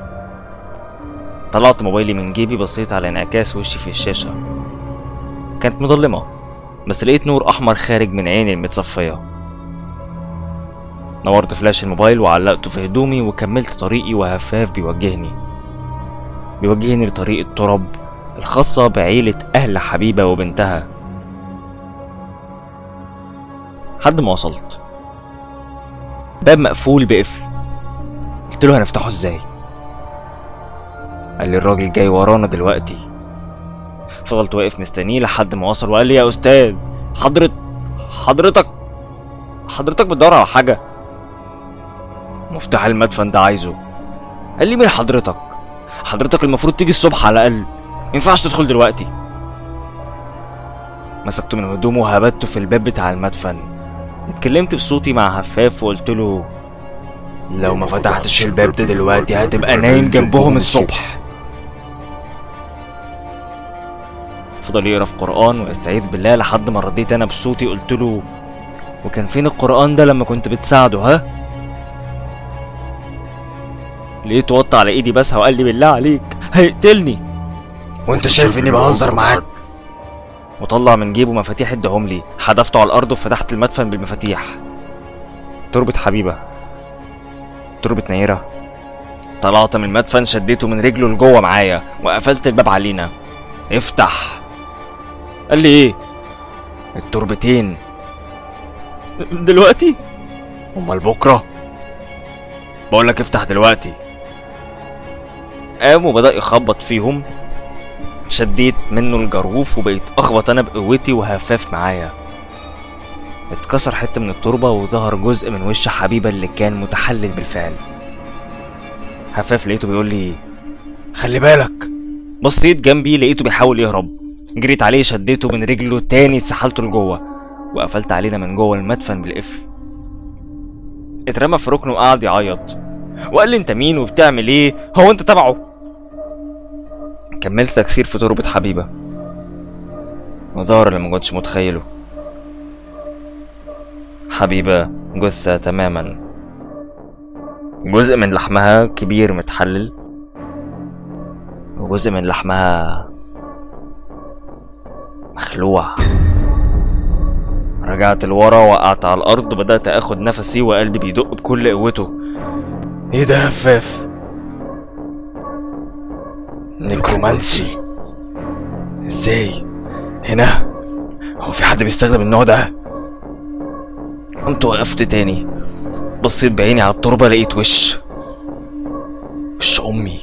طلعت موبايلي من جيبي بصيت على انعكاس وشي في الشاشة كانت مظلمة بس لقيت نور احمر خارج من عيني المتصفية نورت فلاش الموبايل وعلقته في هدومي وكملت طريقي وهفاف بيوجهني بيوجهني لطريق التراب الخاصة بعيلة أهل حبيبة وبنتها حد ما وصلت باب مقفول بقفل قلت له هنفتحه ازاي قال لي الراجل جاي ورانا دلوقتي فضلت واقف مستنيه لحد ما وصل وقال لي يا استاذ حضرت حضرتك حضرتك بتدور على حاجه مفتاح المدفن ده عايزه قال لي مين حضرتك حضرتك المفروض تيجي الصبح على الاقل مينفعش تدخل دلوقتي مسكته من هدومه وهبته في الباب بتاع المدفن اتكلمت بصوتي مع هفاف وقلت له لو ما فتحتش الباب ده دلوقتي هتبقى نايم جنبهم الصبح فضل يقرا في قرآن ويستعيذ بالله لحد ما رديت انا بصوتي قلت له وكان فين القرآن ده لما كنت بتساعده ها؟ لقيته وطى على ايدي بس وقال لي بالله عليك هيقتلني وانت شايف اني بهزر معاك وطلع من جيبه مفاتيح اداهم لي حدفته على الارض وفتحت المدفن بالمفاتيح تربة حبيبة تربة نيرة طلعت من المدفن شديته من رجله لجوه معايا وقفلت الباب علينا افتح قال لي ايه التربتين دلوقتي امال بكره بقول لك افتح دلوقتي قام وبدا يخبط فيهم شديت منه الجروف وبقيت اخبط انا بقوتي وهفاف معايا اتكسر حته من التربه وظهر جزء من وش حبيبه اللي كان متحلل بالفعل هفاف لقيته بيقول لي خلي بالك بصيت جنبي لقيته بيحاول يهرب جريت عليه شديته من رجله تاني اتسحلته لجوه وقفلت علينا من جوه المدفن بالقفل اترمى في ركنه وقعد يعيط وقال لي انت مين وبتعمل ايه هو انت تبعه كملت تكسير في تربة حبيبة وظهر اللي ما كنتش متخيله حبيبة جثة تماما جزء من لحمها كبير متحلل وجزء من لحمها مخلوع رجعت لورا وقعت على الارض وبدات اخد نفسي وقلبي بيدق بكل قوته ايه ده يا هفاف نيكرومانسي ازاي هنا هو في حد بيستخدم النوع ده قمت وقفت تاني بصيت بعيني على التربة لقيت وش وش أمي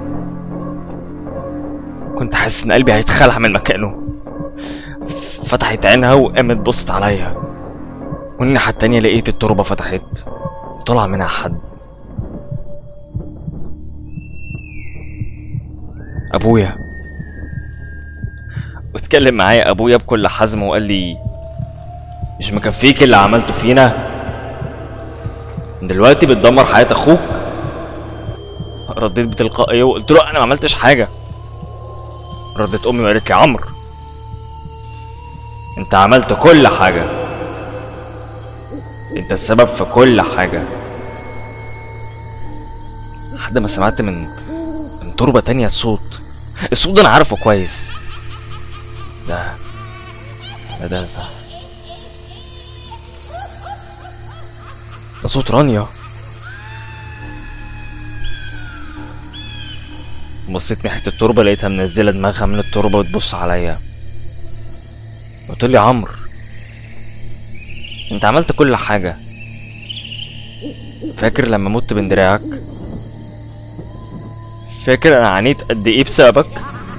كنت حاسس إن قلبي هيتخلع من مكانه فتحت عينها وقامت بصت عليا والناحية التانية لقيت التربة فتحت وطلع منها حد أبويا واتكلم معايا أبويا بكل حزم وقال لي مش مكفيك اللي عملته فينا دلوقتي بتدمر حياة أخوك رديت بتلقائية وقلت له أنا ما عملتش حاجة ردت أمي وقالت لي عمرو أنت عملت كل حاجة أنت السبب في كل حاجة لحد ما سمعت من من تربة تانية الصوت الصوت ده أنا عارفه كويس ده ده ده, ده. ده صوت رانيا بصيت ناحية التربة لقيتها منزلة دماغها من التربة وتبص عليا قلت لي عمرو انت عملت كل حاجة فاكر لما مت بين دراعك فاكر انا عانيت قد ايه بسببك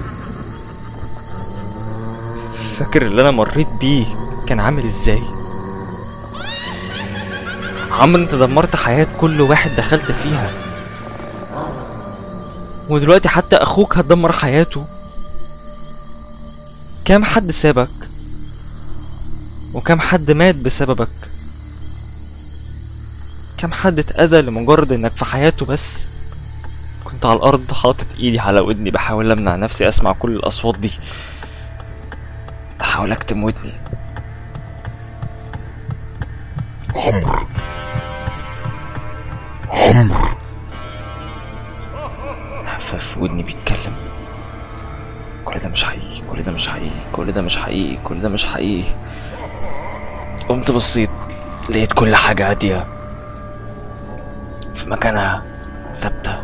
فاكر اللي انا مريت بيه كان عامل ازاي عمرو انت دمرت حياة كل واحد دخلت فيها ودلوقتي حتى اخوك هتدمر حياته كام حد سابك وكم حد مات بسببك كم حد اتأذى لمجرد انك في حياته بس كنت على الارض حاطط ايدي على ودني بحاول امنع نفسي اسمع كل الاصوات دي بحاول اكتم ودني عمرو عمرو في ودني بيتكلم كل ده مش حقيقي كل ده مش حقيقي كل ده مش حقيقي كل ده مش حقيقي قمت بصيت لقيت كل حاجة هادية في مكانها ثابتة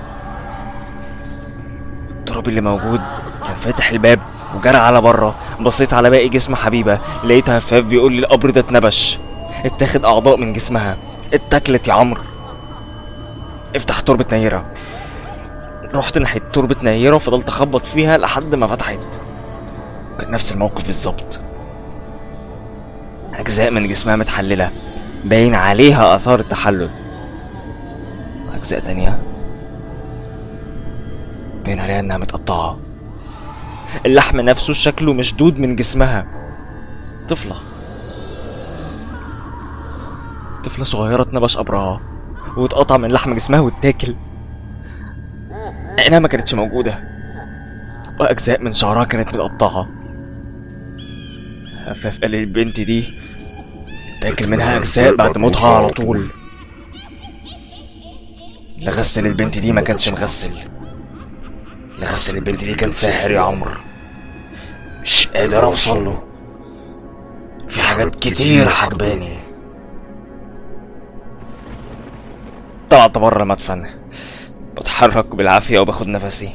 التراب اللي موجود كان فاتح الباب وجرى على بره بصيت على باقي جسم حبيبة لقيت هفاف بيقول لي القبر ده اتنبش اتاخد أعضاء من جسمها اتاكلت يا عمرو افتح تربة نيرة رحت ناحية تربة نيرة وفضلت أخبط فيها لحد ما فتحت كان نفس الموقف بالظبط أجزاء من جسمها متحللة باين عليها آثار التحلل أجزاء تانية باين عليها إنها متقطعة اللحم نفسه شكله مشدود من جسمها طفلة طفلة صغيرة اتنبش قبرها واتقطع من لحم جسمها واتاكل عينها ما كانتش موجودة وأجزاء من شعرها كانت متقطعة هفاف قال لي البنت دي تاكل منها أجزاء بعد موتها على طول اللي غسل البنت دي ما كانش مغسل اللي غسل البنت دي كان ساحر يا عمرو مش قادر أوصل له في حاجات كتير حجباني طلعت بره المدفن بتحرك بالعافية وباخد نفسي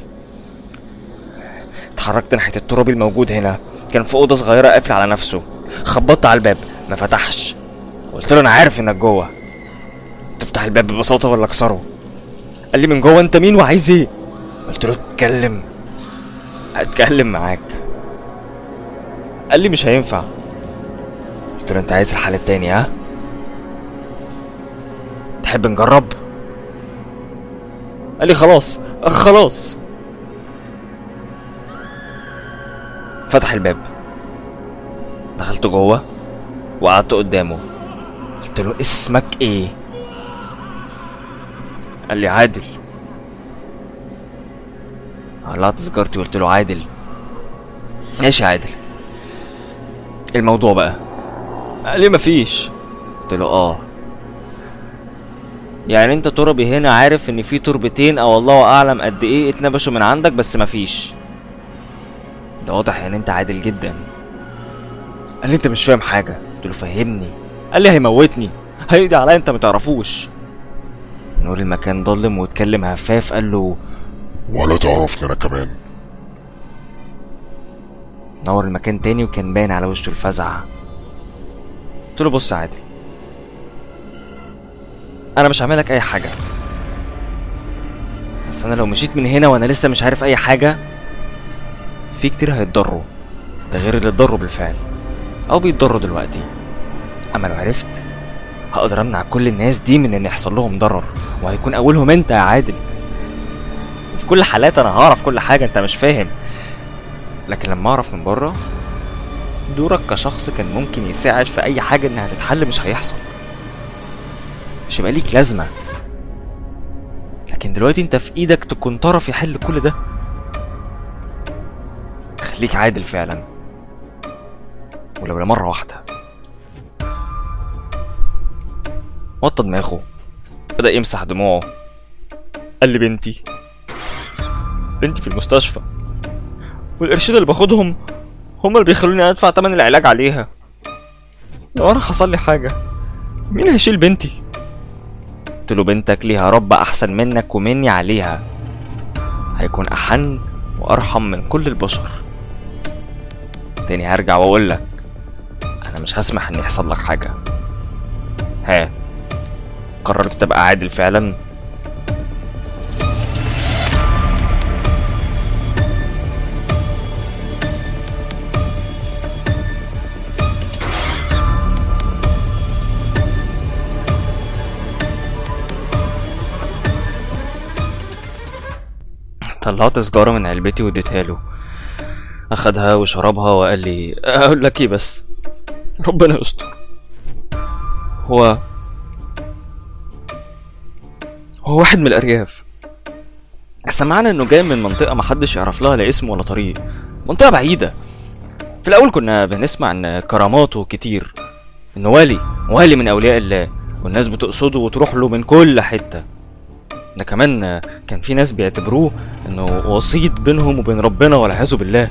اتحركت ناحية التراب الموجود هنا كان في أوضة صغيرة قافل على نفسه خبطت على الباب ما فتحش قلت له أنا عارف إنك جوه تفتح الباب ببساطة ولا أكسره قال لي من جوه أنت مين وعايز إيه قلت له اتكلم اتكلم معاك قال لي مش هينفع قلت له انت عايز الحل التاني ها تحب نجرب قال لي خلاص خلاص فتح الباب دخلت جوه وقعدت قدامه قلت له اسمك ايه قال لي عادل قلعت سيجارتي وقلت له عادل ماشي يا عادل إيه الموضوع بقى قال لي مفيش قلت له اه يعني انت تربي هنا عارف ان في تربتين او الله اعلم قد ايه اتنبشوا من عندك بس مفيش ده واضح ان انت عادل جدا قال لي انت مش فاهم حاجه قلت له فهمني قال لي هيموتني هيقضي عليا انت متعرفوش نور المكان ضلم واتكلم هفاف قال له ولا تعرفني انا كمان نور المكان تاني وكان باين على وشه الفزع قلت له بص يا عادل انا مش هعملك اي حاجه بس انا لو مشيت من هنا وانا لسه مش عارف اي حاجه في كتير هيتضروا ده غير اللي اتضروا بالفعل او بيتضروا دلوقتي اما لو عرفت هقدر امنع كل الناس دي من ان يحصل لهم ضرر وهيكون اولهم انت يا عادل وفي كل حالات انا هعرف كل حاجه انت مش فاهم لكن لما اعرف من بره دورك كشخص كان ممكن يساعد في اي حاجه انها تتحل مش هيحصل مش هيبقى ليك لازمه لكن دلوقتي انت في ايدك تكون طرف يحل كل ده خليك عادل فعلا ولو لمرة واحدة وطى دماغه بدأ يمسح دموعه قال لي بنتي بنتي في المستشفى والقرشين اللي باخدهم هما اللي بيخلوني ادفع تمن العلاج عليها لو انا حصل لي حاجة مين هيشيل بنتي قلت له بنتك ليها رب احسن منك ومني عليها هيكون احن وارحم من كل البشر تاني هرجع واقول لك انا مش هسمح ان يحصل لك حاجه ها قررت تبقى عادل فعلا طلعت سجارة من علبتي واديتها له أخدها وشربها وقال لي أقول لك إيه بس ربنا يستر هو هو واحد من الأرياف سمعنا إنه جاي من منطقة محدش يعرف لها لا اسم ولا طريق منطقة بعيدة في الأول كنا بنسمع إن كراماته كتير إنه والي والي من أولياء الله والناس بتقصده وتروح له من كل حتة ده كمان كان في ناس بيعتبروه إنه وسيط بينهم وبين ربنا والعياذ بالله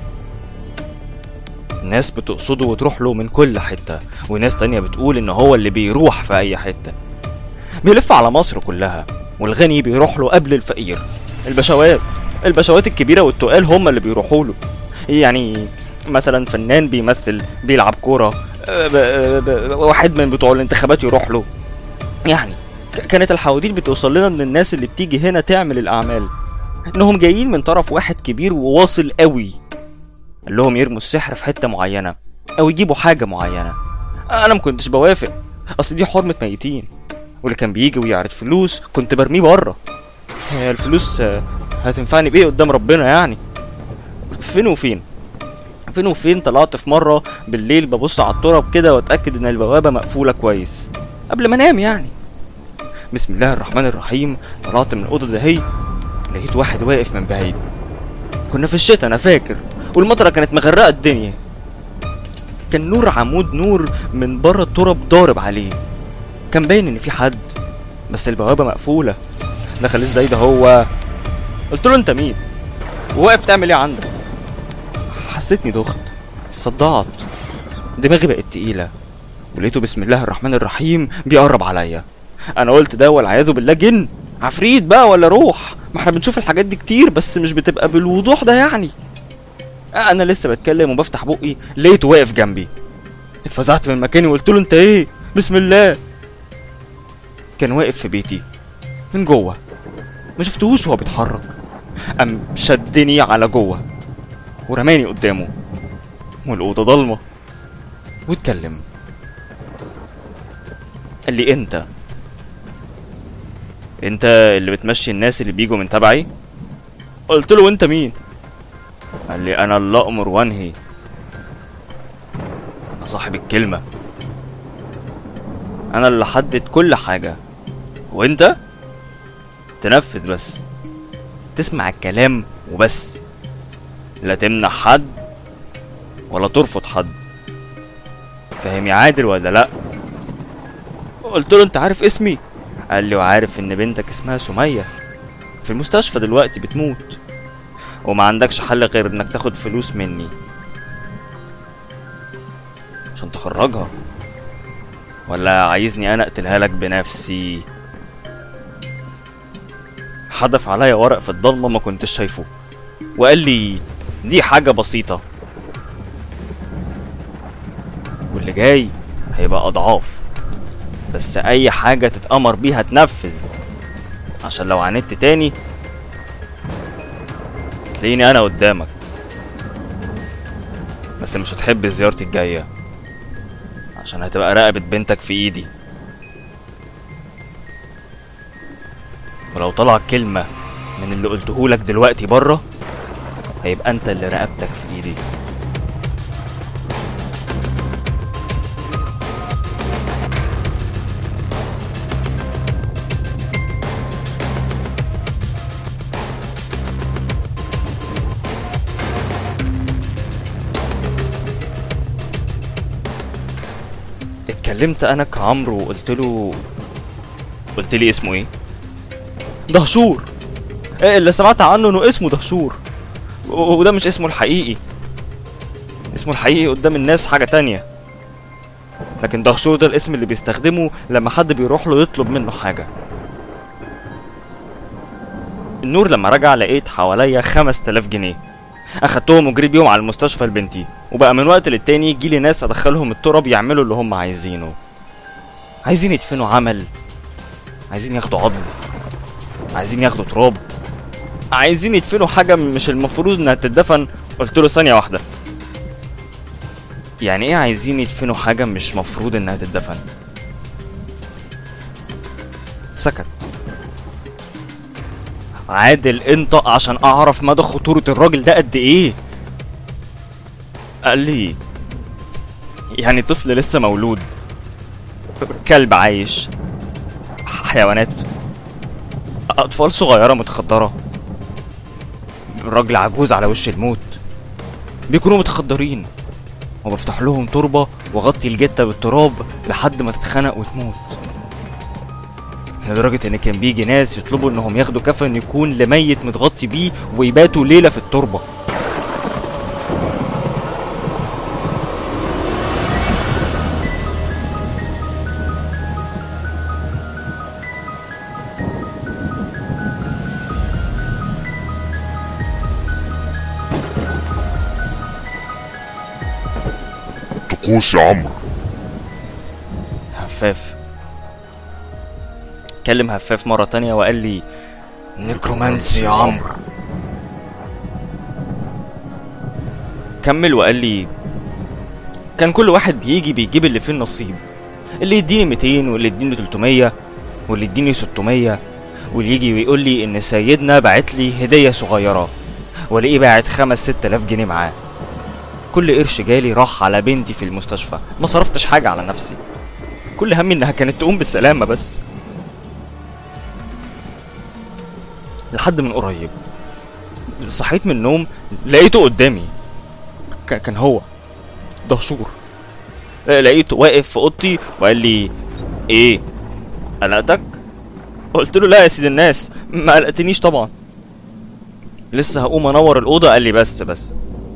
ناس بتقصده وتروح له من كل حتة وناس تانية بتقول إن هو اللي بيروح في أي حتة بيلف على مصر كلها والغني بيروح له قبل الفقير البشوات البشوات الكبيرة والتقال هم اللي بيروحوا له يعني مثلا فنان بيمثل بيلعب كورة آه، ب- ب- واحد من بتوع الانتخابات يروح له يعني ك- كانت الحواديت بتوصل لنا من الناس اللي بتيجي هنا تعمل الأعمال إنهم جايين من طرف واحد كبير وواصل قوي قال لهم يرموا السحر في حته معينه او يجيبوا حاجه معينه انا ما كنتش بوافق اصل دي حرمه ميتين واللي كان بيجي ويعرض فلوس كنت برميه بره هي الفلوس آه، هتنفعني بايه قدام ربنا يعني فين وفين فين وفين طلعت في مره بالليل ببص على التراب كده واتاكد ان البوابه مقفوله كويس قبل ما انام يعني بسم الله الرحمن الرحيم طلعت من الاوضه دهي لقيت واحد واقف من بعيد كنا في الشتاء انا فاكر والمطره كانت مغرقه الدنيا كان نور عمود نور من بره التراب ضارب عليه كان باين ان في حد بس البوابه مقفوله دخل ازاي ده هو قلت له انت مين وواقف تعمل ايه عندك حسيتني دخت صدعت دماغي بقت تقيله ولقيته بسم الله الرحمن الرحيم بيقرب عليا انا قلت ده والعياذ بالله جن عفريت بقى ولا روح ما احنا بنشوف الحاجات دي كتير بس مش بتبقى بالوضوح ده يعني انا لسه بتكلم وبفتح بقي لقيته واقف جنبي اتفزعت من مكاني وقلت له انت ايه بسم الله كان واقف في بيتي من جوه ما شفتهوش وهو بيتحرك قام شدني على جوه ورماني قدامه والأوضة ضلمة واتكلم قال لي انت انت اللي بتمشي الناس اللي بيجوا من تبعي قلت له انت مين قال لي انا اللي امر وانهي انا صاحب الكلمة انا اللي حدد كل حاجة وانت تنفذ بس تسمع الكلام وبس لا تمنع حد ولا ترفض حد فاهم يا عادل ولا لا قلت له انت عارف اسمي قال لي وعارف ان بنتك اسمها سمية في المستشفى دلوقتي بتموت وما عندكش حل غير انك تاخد فلوس مني عشان تخرجها ولا عايزني انا اقتلها لك بنفسي حدف عليا ورق في الضلمه ما كنتش شايفه وقال لي دي حاجه بسيطه واللي جاي هيبقى اضعاف بس اي حاجة تتأمر بيها تنفذ عشان لو عاندت تاني تلاقيني انا قدامك بس مش هتحب زيارتي الجاية عشان هتبقى رقبة بنتك في ايدي ولو طلع كلمة من اللي قلتهولك دلوقتي بره هيبقى انت اللي رقبتك في ايدي اتكلمت انا كعمرو وقلت له قلت لي اسمه ايه دهشور ايه اللي سمعت عنه انه اسمه دهشور و- وده مش اسمه الحقيقي اسمه الحقيقي قدام الناس حاجة تانية لكن دهشور ده الاسم اللي بيستخدمه لما حد بيروح له يطلب منه حاجة النور لما رجع لقيت حواليا خمس تلاف جنيه اخدتهم وجري بيهم على المستشفى لبنتي وبقى من وقت للتاني يجيلي ناس ادخلهم التراب يعملوا اللي هم عايزينه عايزين يدفنوا عمل عايزين ياخدوا عظم عايزين ياخدوا تراب عايزين يدفنوا حاجة مش المفروض انها تدفن قلت له ثانية واحدة يعني ايه عايزين يدفنوا حاجة مش مفروض انها تدفن سكت عادل انطق عشان اعرف مدى خطورة الراجل ده قد ايه قال لي يعني طفل لسه مولود كلب عايش حيوانات اطفال صغيرة متخدرة راجل عجوز على وش الموت بيكونوا متخدرين وبفتح لهم تربة واغطي الجتة بالتراب لحد ما تتخنق وتموت لدرجة ان كان بيجي ناس يطلبوا انهم ياخدوا كفن يكون لميت متغطي بيه ويباتوا ليلة في التربة طقوس يا عمرو هفاف كلم هفاف مرة تانية وقال لي نكرومانسي يا عمرو كمل وقال لي كان كل واحد بيجي بيجيب اللي فيه النصيب اللي يديني 200 واللي يديني 300 واللي يديني 600 واللي يجي ويقول لي ان سيدنا بعت لي هدية صغيرة والاقيه باعت خمس ست الاف جنيه معاه كل قرش جالي راح على بنتي في المستشفى ما صرفتش حاجة على نفسي كل همي انها كانت تقوم بالسلامة بس لحد من قريب صحيت من النوم لقيته قدامي ك- كان هو دهشور لقيته واقف في اوضتي وقال لي ايه قلقتك قلت له لا يا سيد الناس ما قلقتنيش طبعا لسه هقوم انور الاوضه قال لي بس بس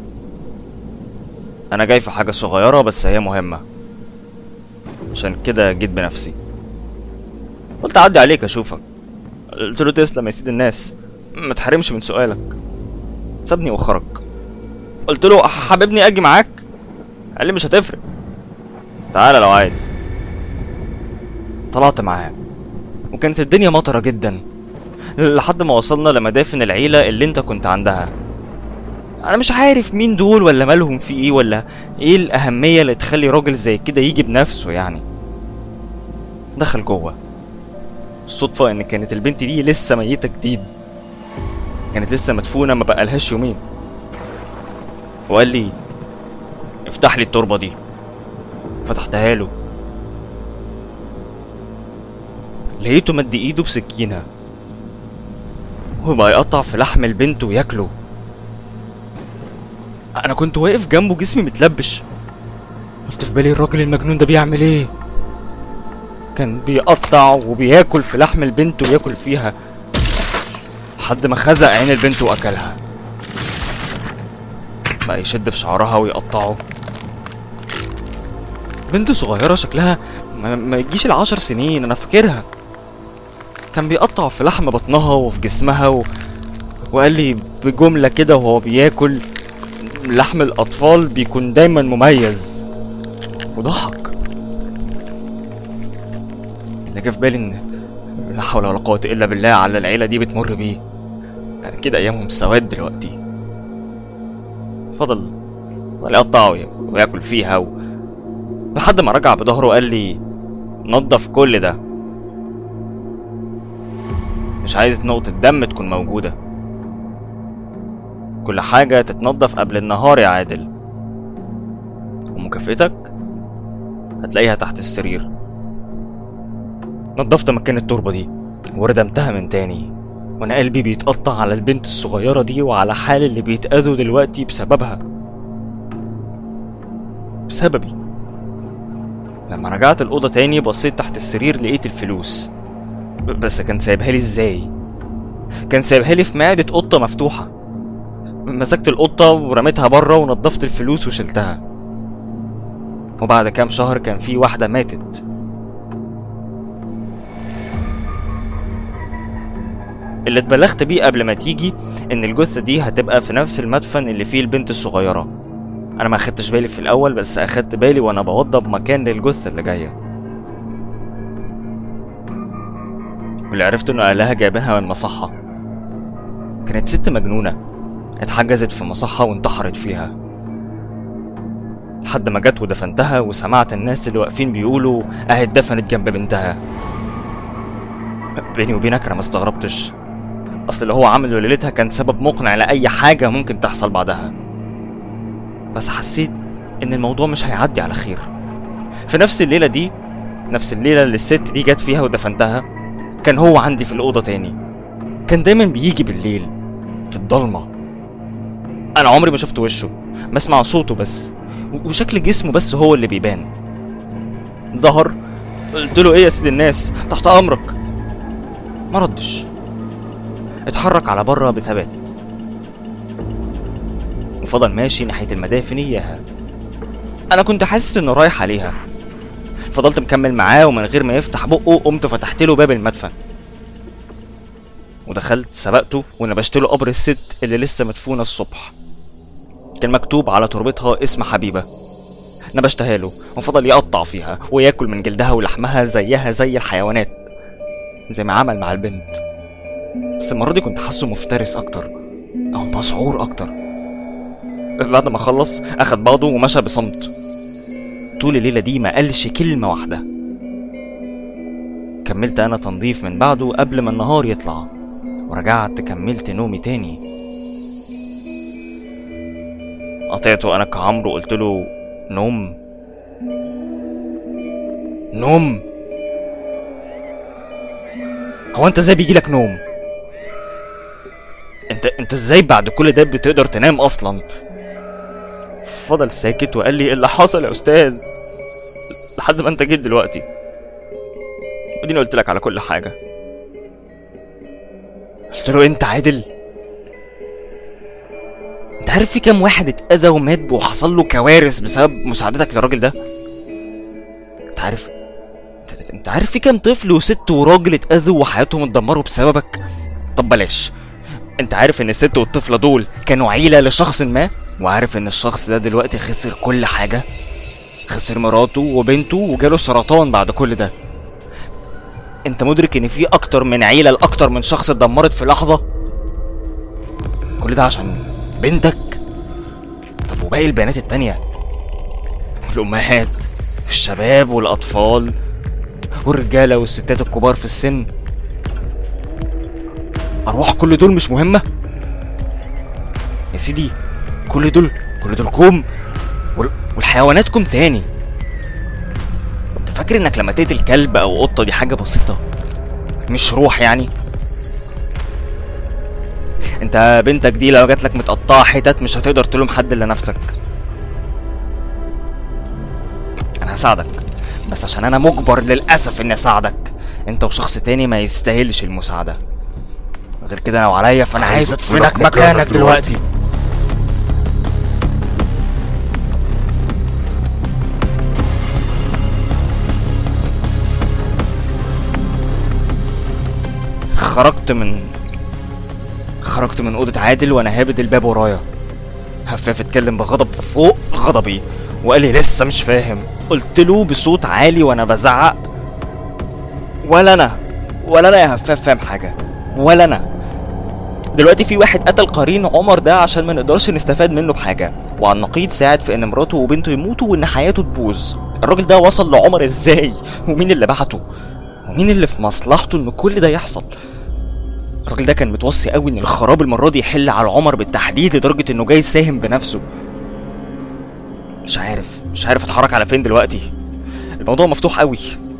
انا جاي في حاجه صغيره بس هي مهمه عشان كده جيت بنفسي قلت اعدي عليك اشوفك قلت له تسلم يا سيد الناس ما تحرمش من سؤالك سابني وخرج قلت له حاببني اجي معاك قال لي مش هتفرق تعالى لو عايز طلعت معاه وكانت الدنيا مطرة جدا لحد ما وصلنا لمدافن العيلة اللي انت كنت عندها انا مش عارف مين دول ولا مالهم في ايه ولا ايه الاهمية اللي تخلي راجل زي كده يجي بنفسه يعني دخل جوه الصدفة ان كانت البنت دي لسه ميتة جديد كانت لسه مدفونة ما بقالهاش يومين وقال لي افتح لي التربة دي فتحتها له لقيته مد ايده بسكينة وبقى يقطع في لحم البنت وياكله انا كنت واقف جنبه جسمي متلبش قلت في بالي الراجل المجنون ده بيعمل ايه كان بيقطع وبياكل في لحم البنت وياكل فيها لحد ما خزق عين البنت واكلها بقى يشد في شعرها ويقطعه بنت صغيرة شكلها ما, ما يجيش العشر سنين انا فاكرها كان بيقطع في لحم بطنها وفي جسمها و... وقال لي بجملة كده وهو بياكل لحم الأطفال بيكون دايما مميز وضحك اللي جه في بالي ان لا حول ولا قوة الا بالله على العيلة دي بتمر بيه اكيد ايامهم سواد دلوقتي فضل فضل يقطع وي- وياكل فيها و... لحد ما رجع بظهره وقال لي نضف كل ده مش عايز نقطة دم تكون موجودة كل حاجة تتنضف قبل النهار يا عادل ومكافئتك هتلاقيها تحت السرير نضفت مكان التربة دي وردمتها من تاني وانا قلبي بيتقطع على البنت الصغيرة دي وعلى حال اللي بيتأذوا دلوقتي بسببها بسببي لما رجعت الأوضة تاني بصيت تحت السرير لقيت الفلوس ب- بس كان سايبها لي ازاي كان سايبها لي في معدة قطة مفتوحة مسكت القطة ورميتها بره ونضفت الفلوس وشلتها وبعد كام شهر كان في واحدة ماتت اللي اتبلغت بيه قبل ما تيجي ان الجثة دي هتبقى في نفس المدفن اللي فيه البنت الصغيرة انا ما اخدتش بالي في الاول بس اخدت بالي وانا بوضب مكان للجثة اللي جاية واللي عرفت انه اهلها جايبينها من مصحة كانت ست مجنونة اتحجزت في مصحة وانتحرت فيها لحد ما جت ودفنتها وسمعت الناس اللي واقفين بيقولوا اهي اتدفنت جنب بنتها بيني وبينك انا ما استغربتش اصل اللي هو عمله ليلتها كان سبب مقنع لاي حاجه ممكن تحصل بعدها بس حسيت ان الموضوع مش هيعدي على خير في نفس الليله دي نفس الليله اللي الست دي جت فيها ودفنتها كان هو عندي في الاوضه تاني كان دايما بيجي بالليل في الضلمه انا عمري ما شفت وشه بسمع صوته بس و- وشكل جسمه بس هو اللي بيبان ظهر قلت له ايه يا سيد الناس تحت امرك ما ردش اتحرك على بره بثبات وفضل ماشي ناحية المدافن إياها أنا كنت حاسس إنه رايح عليها فضلت مكمل معاه ومن غير ما يفتح بقه قمت فتحت له باب المدفن ودخلت سبقته ونبشت له قبر الست اللي لسه مدفونة الصبح كان مكتوب على تربتها اسم حبيبة نبشتها له وفضل يقطع فيها وياكل من جلدها ولحمها زيها زي الحيوانات زي ما عمل مع البنت بس المرة دي كنت حاسه مفترس أكتر أو مسعور أكتر بعد ما خلص أخد بعضه ومشى بصمت طول الليلة دي ما قالش كلمة واحدة كملت أنا تنظيف من بعده قبل ما النهار يطلع ورجعت كملت نومي تاني قطعته أنا كعمرو وقلت له نوم نوم هو انت ازاي بيجيلك نوم انت انت ازاي بعد كل ده بتقدر تنام اصلا فضل ساكت وقال لي إيه اللي حصل يا استاذ لحد ما انت جيت دلوقتي وديني قلت لك على كل حاجه قلت له انت عادل انت عارف في كام واحد اتأذى ومات وحصل له كوارث بسبب مساعدتك للراجل ده انت عارف انت, انت عارف في كام طفل وست وراجل اتأذوا وحياتهم اتدمروا بسببك طب بلاش انت عارف ان الست والطفلة دول كانوا عيلة لشخص ما وعارف ان الشخص ده دلوقتي خسر كل حاجة خسر مراته وبنته وجاله سرطان بعد كل ده انت مدرك ان في اكتر من عيلة لاكتر من شخص اتدمرت في لحظة كل ده عشان بنتك طب وباقي البنات التانية الامهات الشباب والاطفال والرجاله والستات الكبار في السن ارواح كل دول مش مهمه يا سيدي كل دول كل دول كوم وال- والحيوانات كوم تاني انت فاكر انك لما تقتل كلب او قطه دي حاجه بسيطه مش روح يعني انت بنتك دي لو جاتلك متقطعه حتت مش هتقدر تلوم حد الا نفسك انا هساعدك بس عشان انا مجبر للاسف اني اساعدك انت وشخص تاني ما يستاهلش المساعده غير كده لو عليا فانا عايز عايز أدفنك ادفنك مكانك مكانك دلوقتي. دلوقتي خرجت من خرجت من أوضة عادل وأنا هابد الباب ورايا هفاف اتكلم بغضب فوق غضبي وقال لي لسه مش فاهم قلت له بصوت عالي وانا بزعق ولا انا ولا انا يا هفاف فاهم حاجه ولا انا دلوقتي في واحد قتل قرين عمر ده عشان ما نقدرش نستفاد منه بحاجه وعلى النقيض ساعد في ان مراته وبنته يموتوا وان حياته تبوظ الراجل ده وصل لعمر ازاي ومين اللي بعته ومين اللي في مصلحته ان كل ده يحصل الراجل ده كان متوصي قوي ان الخراب المره دي يحل على عمر بالتحديد لدرجه انه جاي يساهم بنفسه مش عارف مش عارف اتحرك على فين دلوقتي الموضوع مفتوح قوي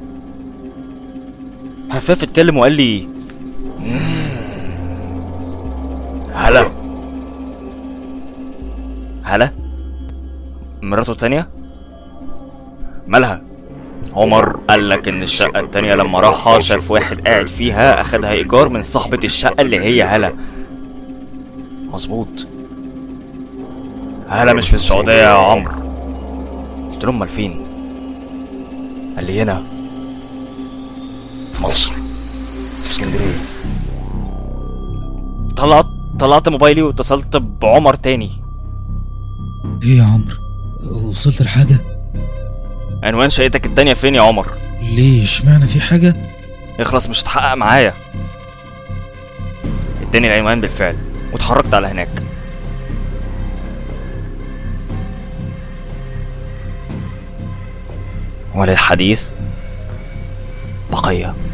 هفاف اتكلم وقال لي هلا هلا مراته التانية مالها عمر قال لك ان الشقة التانية لما راحها شاف واحد قاعد فيها اخدها ايجار من صاحبة الشقة اللي هي هلا مظبوط هلا مش في السعودية يا عمرو قلت له امال فين قال لي هنا في مصر في اسكندرية طلعت طلعت موبايلي واتصلت بعمر تاني ايه يا عمرو وصلت لحاجة عنوان شقتك التانية فين يا عمر ليه اشمعنى في حاجة اخلص مش هتحقق معايا اداني العنوان بالفعل واتحركت على هناك وللحديث بقيه